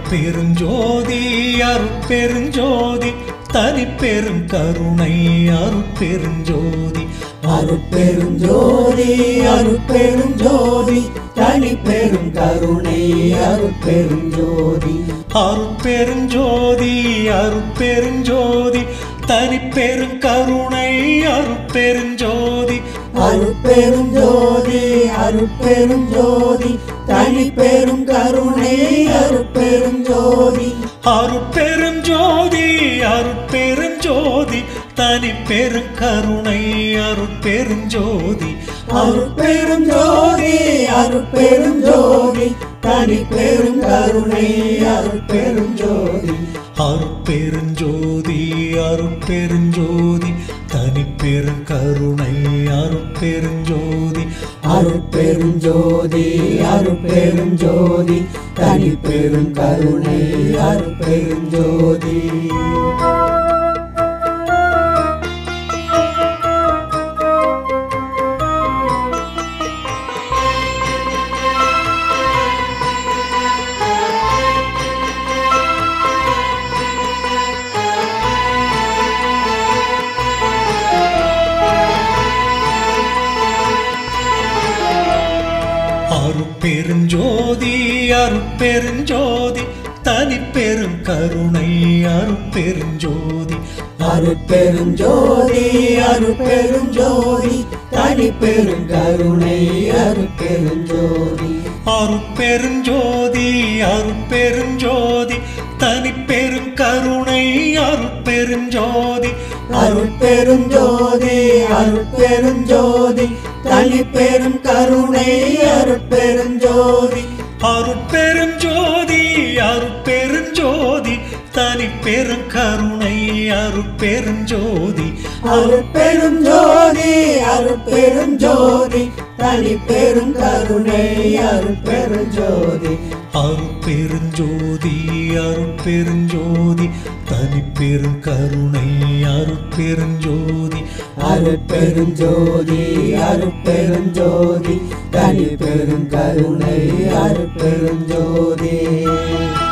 அருட்பெருஞ்சோதி அருட்பெருஞ்சோதி தனி பெரும் கருணை அருட்பெருஞ்சோதி அருட்பெருஞ்சோதி அருட்பெருஞ்சோதி தனி பெரும் கருணை அருட்பெருஞ்சோதி அருட்பெருஞ்சோதி அருட்பெருஞ்சோதி தனி பெரும் கருணை அருட்பெருஞ்சோதி அருட்பெருஞ்சோதி அருட்பெருஞ்சோதி தனி பெரும் கருணை அருட்பெருஞ்சோதி அருட்பெருஞ்சோதி அருட்பெருஞ்சோதி தனி பெரும் கருணை அருட்பெருஞ்சோதி அருட்பெருஞ்சோதி அருட்பெருஞ்சோதி தனி பெரும் கருணை அருட்பெருஞ்சோதி அருட்பெருஞ்சோதி அருட்பெருஞ்சோதி தனி பெரும் கருணை அருட்பெருஞ்சோதி அருட்பெருஞ்சோதி அருட்பெருஞ்சோதி தனி பெரும் கருணை அருட்பெருஞ்சோதி அருட்பெருஞ்சோதி அருட்பெருஞ்சோதி தனி பெரும் கருணை அருட்பெருஞ்சோதி அருட்பெருஞ்சோதி அருட்பெருஞ்சோதி தனி பெரும் கருணை அருட்பெருஞ்சோதி அருட்பெருஞ்சோதி அருட்பெருஞ்சோதி தனி பெரும் கருணை அருட்பெருஞ்சோதி அருட்பெருஞ்சோதி அருட்பெருஞ்சோதி தனி பெரும் கருணை அருட்பெருஞ்சோதி அருட்பெருஞ்சோதி அருட்பெருஞ்சோதி தனி பெரும் கருணை அருட்பெருஞ்சோதி அருட்பெருஞ்சோதி அருட்பெருஞ்சோதி தனி பெரும் கருணை அருட்பெருஞ்சோதி அருட்பெருஞ்சோதி அருட்பெருஞ்சோதி தனி பெரும் கருணை அருட்பெருஞ்சோதி அருட்பெருஞ்சோதி அருட்பெருஞ்சோதி தனி பெரும் கருணை அருட்பெருஞ்சோதி